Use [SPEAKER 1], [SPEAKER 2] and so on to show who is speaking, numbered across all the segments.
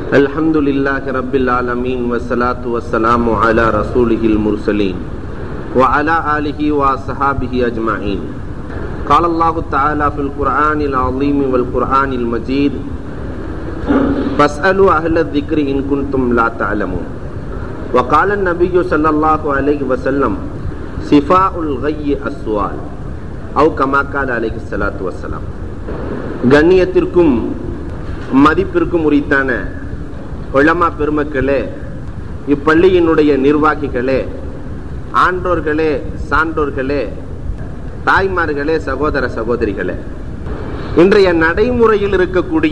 [SPEAKER 1] الحمد لله رب العالمين والصلاة والسلام على رسوله المرسلين وعلى آله وصحابه أجمعين قال الله تعالى في القرآن العظيم والقرآن المجيد فاسألوا أهل الذكر إن كنتم لا تعلمون وقال النبي صلى الله عليه وسلم صفاء الغي السؤال أو كما قال عليه الصلاة والسلام கண்ணியத்திற்கும் மதிப்பிற்கும் உரித்தான உளமா பெருமக்களே இப்பள்ளியினுடைய நிர்வாகிகளே ஆன்றோர்களே சான்றோர்களே தாய்மார்களே சகோதர சகோதரிகளே இன்றைய நடைமுறையில் இருக்கக்கூடிய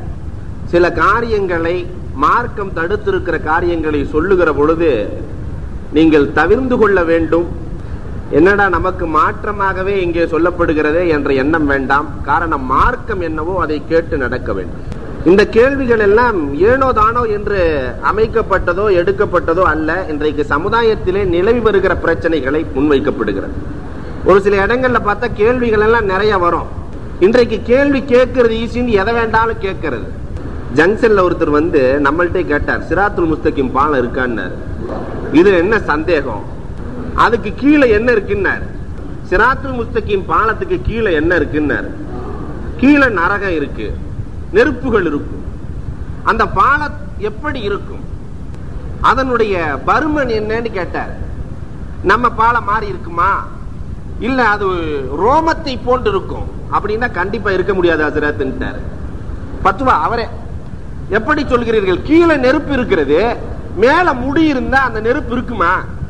[SPEAKER 1] சில காரியங்களை மார்க்கம் தடுத்திருக்கிற காரியங்களை சொல்லுகிற பொழுது நீங்கள் தவிர்ந்து கொள்ள வேண்டும் என்னடா நமக்கு மாற்றமாகவே இங்கே சொல்லப்படுகிறதே என்ற எண்ணம் வேண்டாம் காரணம் மார்க்கம் என்னவோ அதை கேட்டு நடக்க வேண்டும் இந்த கேள்விகள் எல்லாம் ஏனோ தானோ என்று அமைக்கப்பட்டதோ எடுக்கப்பட்டதோ அல்ல இன்றைக்கு சமுதாயத்திலே நிலவி வருகிற பிரச்சனைகளை முன்வைக்கப்படுகிறது ஒரு சில இடங்கள்ல பார்த்தா கேள்விகள் எல்லாம் நிறைய வரும் இன்றைக்கு கேள்வி கேட்கறது ஈஸின்னு எதை வேண்டாலும் கேட்கறது ஜங்ஷன்ல ஒருத்தர் வந்து நம்மள்ட்ட கேட்டார் சிராத்துல் முஸ்தகிம் பாலம் இருக்கான்னாரு இது என்ன சந்தேகம் அதுக்கு கீழே என்ன இருக்குன்னாரு சிராத்துல் முஸ்தகிம் பாலத்துக்கு கீழே என்ன இருக்குன்னாரு கீழே நரகம் இருக்கு நெருப்புகள் இருக்கும் அந்த பாலம் எப்படி இருக்கும் அதனுடைய பருமன் என்னன்னு கேட்டார் நம்ம பாலம் மாறி இருக்குமா இல்ல அது ரோமத்தை போன்று இருக்கும் அப்படின்னா கண்டிப்பா இருக்க முடியாது ஹசரத்ன்ட்டாரு பத்துவா அவரே எப்படி சொல்கிறீர்கள் கீழே நெருப்பு இருக்கிறது மேல முடி இருந்தா அந்த நெருப்பு இருக்குமா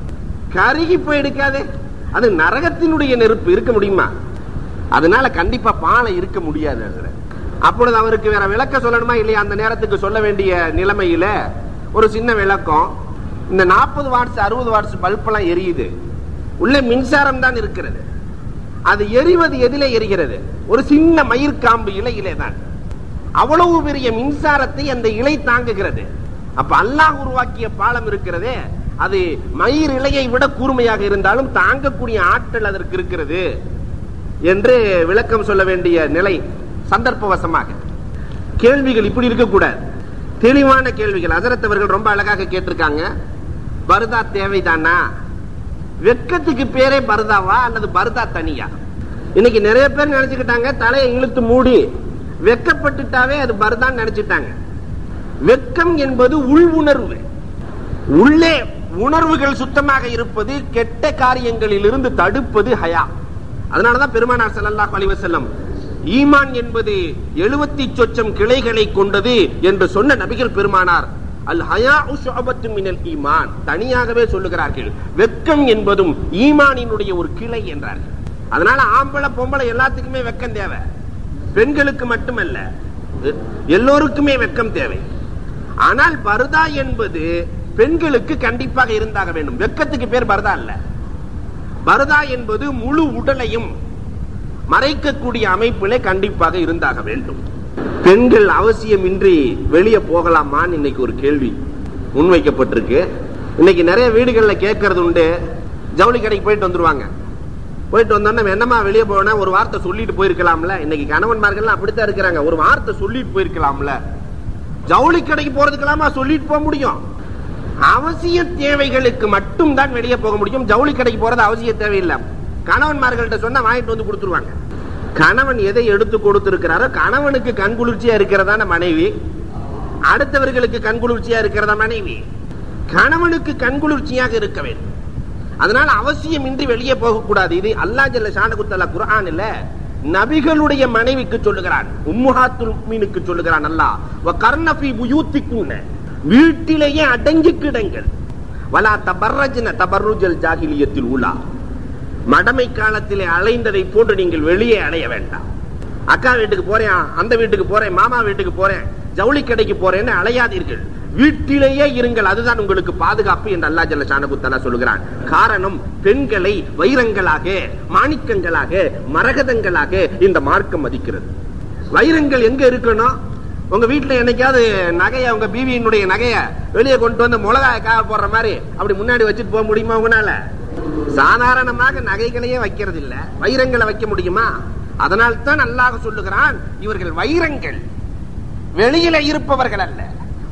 [SPEAKER 1] கருகி போயிடுக்காதே அது நரகத்தினுடைய நெருப்பு இருக்க முடியுமா அதனால கண்டிப்பா பாலம் இருக்க முடியாது ஹசரத் அப்பொழுது அவருக்கு வேற விளக்க சொல்லணுமா இல்லையா அந்த நேரத்துக்கு சொல்ல வேண்டிய நிலைமையில ஒரு சின்ன விளக்கம் இந்த நாற்பது வாட்ஸ் அறுபது வாட்ஸ் பல்பெல்லாம் எரியுது உள்ள மின்சாரம் தான் இருக்கிறது அது எரிவது எதிலே எரிகிறது ஒரு சின்ன மயிர்காம்பு இலையிலே தான் அவ்வளவு பெரிய மின்சாரத்தை அந்த இலை தாங்குகிறது அப்ப அல்லாஹ் உருவாக்கிய பாலம் இருக்கிறதே அது மயிர் இலையை விட கூர்மையாக இருந்தாலும் தாங்கக்கூடிய ஆற்றல் அதற்கு இருக்கிறது என்று விளக்கம் சொல்ல வேண்டிய நிலை சந்தர்ப்பவசமாக கேள்விகள் இப்படி இருக்கக்கூடாது தெளிவான கேள்விகள் அசரத்தவர்கள் ரொம்ப அழகாக கேட்டிருக்காங்க பருதா தேவைதானா வெக்கத்துக்கு பேரே பருதாவா அல்லது பருதா தனியா இன்னைக்கு நிறைய பேர் நினைச்சுக்கிட்டாங்க தலையை இழுத்து மூடி வெக்கப்பட்டுட்டாவே அது பருதான் நினைச்சிட்டாங்க வெக்கம் என்பது உள் உணர்வு உள்ளே உணர்வுகள் சுத்தமாக இருப்பது கெட்ட காரியங்களில் இருந்து தடுப்பது ஹயா அதனாலதான் பெருமானார் ஸல்லல்லாஹு அலைஹி வஸல்லம் ஈமான் என்பது எழுபத்தி சொச்சம் கிளைகளை கொண்டது என்று சொன்ன நபிகள் பெருமானார் அல் ஹயா மினல் ஈமான் தனியாகவே சொல்லுகிறார்கள் வெக்கம் என்பதும் ஈமானினுடைய ஒரு கிளை என்றார்கள் அதனால ஆம்பளை பொம்பளை எல்லாத்துக்குமே வெக்கம் தேவை பெண்களுக்கு மட்டுமல்ல எல்லோருக்குமே வெக்கம் தேவை ஆனால் பருதா என்பது பெண்களுக்கு கண்டிப்பாக இருந்தாக வேண்டும் வெக்கத்துக்கு பேர் பரதா அல்ல பரதா என்பது முழு உடலையும் மறைக்கக்கூடிய அமைப்பிலே கண்டிப்பாக இருந்தாக வேண்டும் பெண்கள் அவசியமின்றி வெளியே போகலாமான்னு இன்னைக்கு ஒரு கேள்வி முன்வைக்கப்பட்டிருக்கு இன்னைக்கு நிறைய வீடுகள்ல கேட்கறது உண்டு ஜவுளி கடைக்கு போயிட்டு வந்துருவாங்க போயிட்டு வந்தோன்னா என்னமா வெளியே போனா ஒரு வார்த்தை சொல்லிட்டு போயிருக்கலாம்ல இன்னைக்கு கணவன்மார்கள் அப்படித்தான் இருக்கிறாங்க ஒரு வார்த்தை சொல்லிட்டு போயிருக்கலாம்ல ஜவுளி கடைக்கு போறதுக்கெல்லாமா சொல்லிட்டு போக முடியும் அவசிய தேவைகளுக்கு மட்டும் தான் வெளியே போக முடியும் ஜவுளி கடைக்கு போறது அவசிய தேவையில்லை கணவன்மார்கள்ட்ட சொன்னா வாங்கிட்டு வந்து கொடுத்துருவாங்க கணவன் எதை எடுத்து கொடுத்திருக்கிறாரோ கணவனுக்கு கண்குளிர்ச்சியா இருக்கிறதான மனைவி அடுத்தவர்களுக்கு கண்குளிர்ச்சியா இருக்கிறதா மனைவி கணவனுக்கு கண்குளிர்ச்சியாக இருக்க வேண்டும் அதனால அவசியமின்றி வெளியே போகக்கூடாது இது அல்லா ஜல்ல ஷானகுத்தல்லா குரான் இல்ல நபிகளுடைய மனைவிக்கு சொல்லுகிறான் உம்முஹாத்துல் மீனுக்கு சொல்லுகிறான் அல்லாஹ் கர்ணபி புயூத்திக்குன்ன வீட்டிலேயே அடங்கி கிடங்கள் வலா தபர்ரஜன தபர்ருஜல் ஜாகிலியத்தில் உலா மடமை காலத்திலே அலைந்ததை போன்று நீங்கள் வெளியே அடைய வேண்டாம் அக்கா வீட்டுக்கு போறேன் அந்த வீட்டுக்கு போறேன் மாமா வீட்டுக்கு போறேன் ஜவுளி கடைக்கு போறேன்னு அலையாதீர்கள் வீட்டிலேயே இருங்கள் அதுதான் உங்களுக்கு பாதுகாப்பு என்று அல்லா ஜல்ல ஷானகுத்தலா சொல்லுகிறான் காரணம் பெண்களை வைரங்களாக மாணிக்கங்களாக மரகதங்களாக இந்த மார்க்கம் மதிக்கிறது வைரங்கள் எங்க இருக்கணும் உங்க வீட்டுல என்னைக்காவது நகைய உங்க பீவியினுடைய நகைய வெளியே கொண்டு வந்து மிளகாய காய போடுற மாதிரி அப்படி முன்னாடி வச்சுட்டு போக முடியுமா உங்களால சாதாரணமாக நகைகளையே வைக்கிறது இல்ல வைரங்களை வைக்க முடியுமா அதனால் தான் அல்லாஹ் சொல்லுகிறான் இவர்கள் வைரங்கள் வெளியில இருப்பவர்கள் அல்ல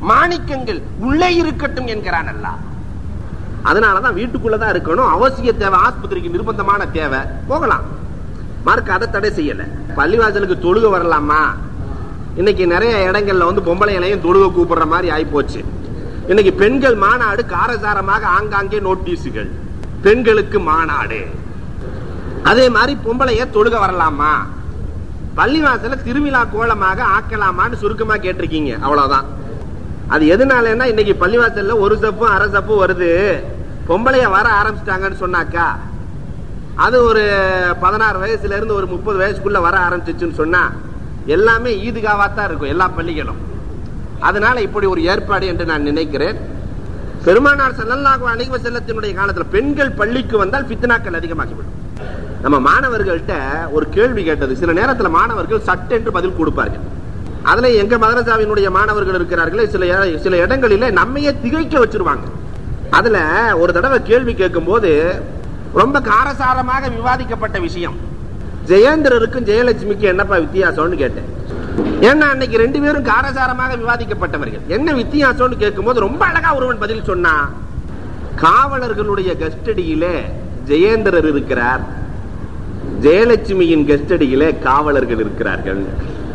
[SPEAKER 1] மாணிக்கங்கள் உள்ளே இருக்கட்டும் என்கிறான் அல்லாஹ் அதனாலதான் வீட்டுக்குள்ளதான் இருக்கணும் அவசிய தேவை ஆஸ்பத்திரிக்கு நிர்பந்தமான தேவை போகலாம் மார்க் அதை தடை செய்யல பள்ளிவாசலுக்கு தொழுக வரலாமா இன்னைக்கு நிறைய இடங்கள்ல வந்து பொம்பளைகளையும் தொழுக கூப்பிடுற மாதிரி ஆயிப்போச்சு இன்னைக்கு பெண்கள் மாநாடு காரசாரமாக ஆங்காங்கே நோட்டீஸுகள் பெண்களுக்கு மாநாடு அதே மாதிரி பொம்பளைய தொழுக வரலாமா பள்ளிவாசல திருவிழா கோலமாக ஆக்கலாமான்னு சுருக்கமா கேட்டிருக்கீங்க அவ்வளவுதான் அது எதனாலன்னா இன்னைக்கு பள்ளிவாசல்ல ஒரு சப்பும் அரை சப்பும் வருது பொம்பளைய வர ஆரம்பிச்சிட்டாங்கன்னு சொன்னாக்கா அது ஒரு பதினாறு வயசுல இருந்து ஒரு முப்பது வயசுக்குள்ள வர ஆரம்பிச்சிச்சுன்னு சொன்னா எல்லாமே ஈதுகாவா தான் இருக்கும் எல்லா பள்ளிகளும் அதனால இப்படி ஒரு ஏற்பாடு என்று நான் நினைக்கிறேன் பெருமானார் ஸல்லல்லாஹு அலைஹி வஸல்லத்தினுடைய காலத்துல பெண்கள் பள்ளிக்கு வந்தால் ஃபித்னாக்கள் அதிகமாகிவிடும் நம்ம மாணவர்கள்ட்ட ஒரு கேள்வி கேட்டது சில நேரத்துல மாணவர்கள் சட்டென்று பதில் கொடுப்பார்கள் அதுல எங்க மதரசாவினுடைய மாணவர்கள் இருக்கிறார்களே சில இட- சில இடங்களில நம்மையே திகைக்க வச்சிருவாங்க அதுல ஒரு தடவை கேள்வி கேட்கும் போது ரொம்ப காரசாரமாக விவாதிக்கப்பட்ட விஷயம் ஜெயேந்திரருக்கும் ஜெயலட்சுமிக்கும் என்னப்பா வித்தியாசம்னு கேட்டேன் ஏன்னா அன்னைக்கு ரெண்டு பேரும் காரசாரமாக விவாதிக்கப்பட்டவர்கள் என்ன வித்தியாசம்னு கேட்கும்போது ரொம்ப அழகா ஒருவன் பதில் சொன்னா காவலர்களுடைய கஸ்டடியிலே ஜெயேந்திரர் இருக்கிறார் ஜெயலட்சுமியின் கஸ்டடியிலே காவலர்கள் இருக்கிறார்கள்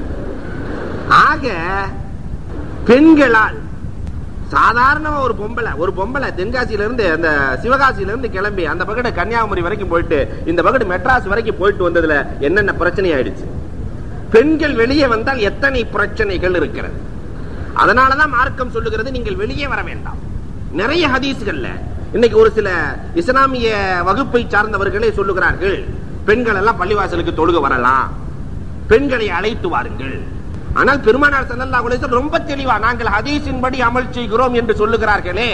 [SPEAKER 1] ஆக பெண்களால் சாதாரணமா ஒரு பொம்பளை ஒரு பொம்பளை தென்காசியில இருந்து அந்த சிவகாசியில இருந்து கிளம்பி அந்த பக்கத்து கன்னியாகுமரி வரைக்கும் போயிட்டு இந்த பக்கத்து மெட்ராஸ் வரைக்கும் போயிட்டு வந்ததுல என்னென்ன பிரச்சனை ஆயிடுச்சு பெண்கள் வெளியே வந்தால் எத்தனை பிரச்சனைகள் இருக்கிறது அதனாலதான் மார்க்கம் சொல்லுகிறது நீங்கள் வெளியே வர வேண்டாம் நிறைய ஹதீஸ்கள்ல இன்னைக்கு ஒரு சில இஸ்லாமிய வகுப்பை சார்ந்தவர்களே சொல்லுகிறார்கள் பெண்கள் எல்லாம் பள்ளிவாசலுக்கு தொழுக வரலாம் பெண்களை அழைத்து வாருங்கள் ஆனால் பெருமானார் ஸல்லல்லாஹு அலைஹி வஸல்லம் ரொம்ப தெளிவா நாங்கள் ஹதீஸின்படி அமல் செய்கிறோம் என்று சொல்லுகிறார்களே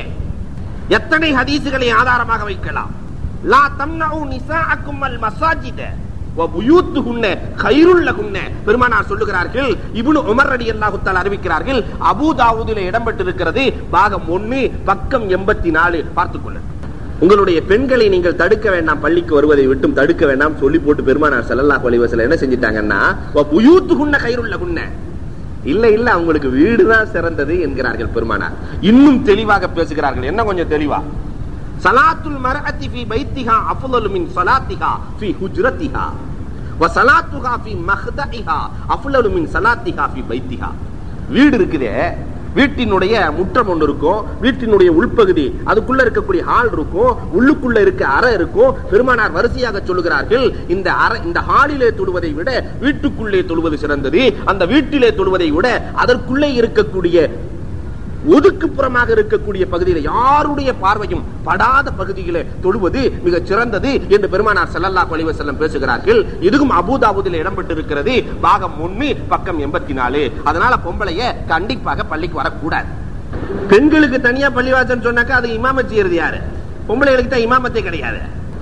[SPEAKER 1] எத்தனை ஹதீசுகளை ஆதாரமாக வைக்கலாம் லா தம்னஉ நிசாஅக்கும் அல் மசாஜித வ புயூத்துஹுன்ன கைருல் லஹுன்ன பெருமானார் சொல்லுகிறார்கள் இப்னு உமர் ரலியல்லாஹு தஆலா அறிவிக்கிறார்கள் அபூ தாவூதிலே இடம்பெற்றிருக்கிறது பாகம் 1 பக்கம் 84 பார்த்துக் கொள்ளுங்கள் உங்களுடைய பெண்களை நீங்கள் தடுக்க வேண்டாம் பள்ளிக்கு வருவதை விட்டும் தடுக்க வேண்டாம் சொல்லி போட்டு பெருமானார் ஸல்லல்லாஹு அலைஹி வஸல்லம் என்ன செஞ்சிட்டாங்கன்னா வ புயூத்துஹுன்ன கைருல் லஹுன்ன இல்ல இல்ல அவங்களுக்கு வீடுதான் சிறந்தது என்கிறார்கள் பெருமானார் இன்னும் தெளிவாக பேசுகிறார்கள் என்ன கொஞ்சம் தெளிவா சலாத்துல் மர்அத்தி ஃபீ பைத்திஹா அஃலலு மின் ஸலாத்திஹா ஃபீ ஹுஜ்ரத்திஹா வ ஸலாத்துஹா ஃபீ மஹ்தஇஹா அஃலலு மின் ஸலாத்திஹா ஃபீ பைத்திஹா வீடு இருக்குதே வீட்டினுடைய முற்றம் ஒன்று இருக்கும் வீட்டினுடைய உள்பகுதி அதுக்குள்ள இருக்கக்கூடிய ஹால் இருக்கும் உள்ளுக்குள்ள இருக்க அறை இருக்கும் பெருமானார் வரிசையாக சொல்லுகிறார்கள் இந்த அறை இந்த ஹாலிலே தொழுவதை விட வீட்டுக்குள்ளே தொழுவது சிறந்தது அந்த வீட்டிலே தொழுவதை விட அதற்குள்ளே இருக்கக்கூடிய ஒதுக்குப்புறமாக இருக்கக்கூடிய பகுதியில் யாருடைய பார்வையும் படாத பகுதியிலே தொழுவது மிக சிறந்தது என்று பெருமானார் ஸல்லல்லாஹு அலைஹி வஸல்லம் பேசுகிறார்கள் இதுவும் அபூதாபுதில் இடம்பெற்றிருக்கிறது பாகம் 1 பக்கம் 84 அதனால பொம்பளைய கண்டிப்பாக பள்ளிக்கு வரக்கூடாது பெண்களுக்கு தனியா பள்ளிவாசல் சொன்னாக்கா அது இமாமத் செய்யறது யாரு பொம்பளைகளுக்கு தான் இமாமத்தே கிடையாது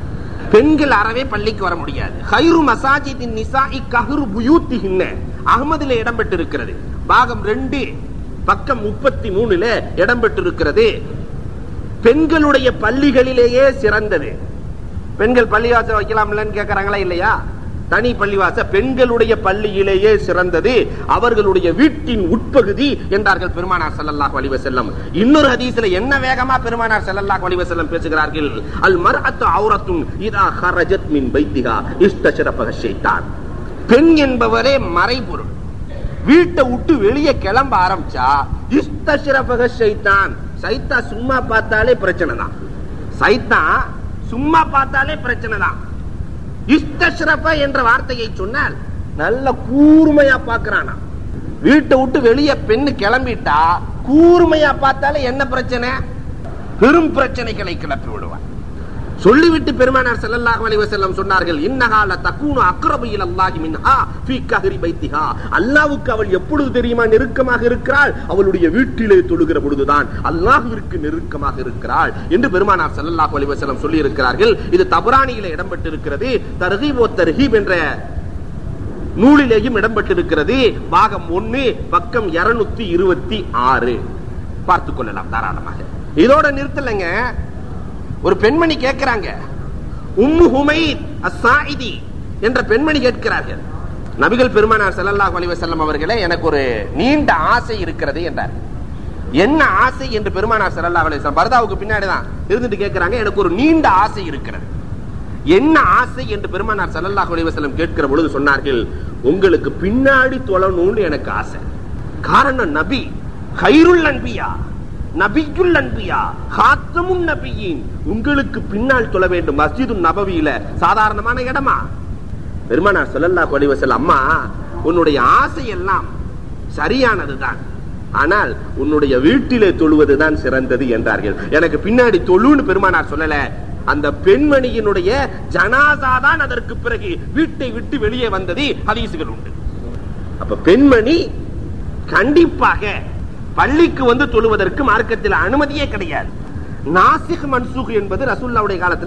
[SPEAKER 1] பெண்கள் அறவே பள்ளிக்கு வர முடியாது ஹைரு மசாஜிதின் நிசாஇ கஹ்ரு புயூத்திஹின்ன அகமதிலே இடம்பெற்றிருக்கிறது பாகம் ரெண்டு பக்கம் முப்பத்தி மூணுல இடம்பெற்றிருக்கிறது பெண்களுடைய பள்ளிகளிலேயே சிறந்தது பெண்கள் பள்ளிவாசல் வைக்கலாம்லன்னு கேட்கறாங்களா இல்லையா தனி பள்ளிவாச பெண்களுடைய பள்ளியிலேயே சிறந்தது அவர்களுடைய வீட்டின் உட்பகுதி என்றார்கள் பெருமானார் ஸல்லல்லாஹு அலைஹி வஸல்லம் இன்னொரு ஹதீஸ்ல என்ன வேகமா பெருமானார் ஸல்லல்லாஹு அலைஹி வஸல்லம் பேசுகிறார்கள் அல் மர்அத்து ஔரத்துன் இதா ஹரஜத் மின் பைத்திஹா இஸ்தஷரஃபஹ ஷைத்தான் பெண் என்பவரே மறைபொருள் வீட்டை விட்டு வெளியே கிளம்ப ஆரம்பிச்சா இஸ்தஷரஃபஹ ஷைத்தான் சைத்தா சும்மா பார்த்தாலே பிரச்சனை தான் சைத்தான் சும்மா பார்த்தாலே பிரச்சனை தான் இஸ்தஷ்ரப என்ற வார்த்தையை சொன்னால் நல்ல கூர்மையா பாக்குறானா வீட்டை விட்டு வெளியே பெண்ணு கிளம்பிட்டா கூர்மையா பார்த்தாலே என்ன பிரச்சனை பெரும் பிரச்சனைகளை கிளப்பி விடுவார் சொல்லிவிட்டு பெருமானார் ஸல்லல்லாஹு அலைஹி வஸல்லம் சொன்னார்கள் இன்னஹா ல தகூனு அக்ரபு இலல்லாஹி மின்ஹா ஃபீ கஹ்ரி பைத்திஹா அல்லாஹ்வுக்கு அவள் எப்பொழுது தெரியுமா நெருக்கமாக இருக்கிறாள் அவளுடைய வீட்டிலே தொழுகிற பொழுதுதான் அல்லாஹ்விற்கு நெருக்கமாக இருக்கிறாள் என்று பெருமானார் ஸல்லல்லாஹு அலைஹி வஸல்லம் சொல்லி இருக்கிறார்கள் இது தபரானியிலே இடம்பெற்றிருக்கிறது தர்ஹீப் வ தர்ஹீப் என்ற நூலிலேயும் இடம்பெற்றிருக்கிறது பாகம் ஒன்னு பக்கம் இருநூத்தி இருபத்தி ஆறு பார்த்துக் கொள்ளலாம் தாராளமாக இதோட நிறுத்தலைங்க ஒரு பெண்மணி கேட்கிறாங்க உம்மு ஹுமைத் அஸ்ஸாயிதி என்ற பெண்மணி கேட்கிறார்கள் நபிகள் பெருமானார் ஸல்லல்லாஹு அலைஹி வஸல்லம் அவர்களே எனக்கு ஒரு நீண்ட ஆசை இருக்கிறது என்றார் என்ன ஆசை என்று பெருமானார் ஸல்லல்லாஹு அலைஹி வஸல்லம் பர்தாவுக்கு பின்னாடி தான் இருந்துட்டு கேட்கிறாங்க எனக்கு ஒரு நீண்ட ஆசை இருக்கிறது என்ன ஆசை என்று பெருமானார் ஸல்லல்லாஹு அலைஹி வஸல்லம் கேட்கிற பொழுது சொன்னார்கள் உங்களுக்கு பின்னாடி தொழணும்னு எனக்கு ஆசை காரணம் நபி கைருள் அன்பியா நபியுல் அன்பியா ஹாத்தமுன் நபியின் உங்களுக்கு பின்னால் தொழ வேண்டும் மஸ்ஜிது நபவியில சாதாரணமான இடமா பெருமானார் ஸல்லல்லாஹு அலைஹி வஸல்லம் அம்மா உன்னுடைய ஆசை எல்லாம் சரியானதுதான் ஆனால் உன்னுடைய வீட்டிலே தொழுவதுதான் சிறந்தது என்றார்கள் எனக்கு பின்னாடி தொழுன்னு பெருமானார் சொல்லல அந்த பெண்மணியினுடைய ஜனாசா தான் அதற்கு பிறகு வீட்டை விட்டு வெளியே வந்தது ஹதீசுகள் உண்டு அப்ப பெண்மணி கண்டிப்பாக பள்ளிக்கு வந்து தொழுவதற்கு மார்க்கத்தில் அனுமதியே கிடையாது நாசிக் மன்சூக் என்பது ரசூல்லாவுடைய காலத்தில்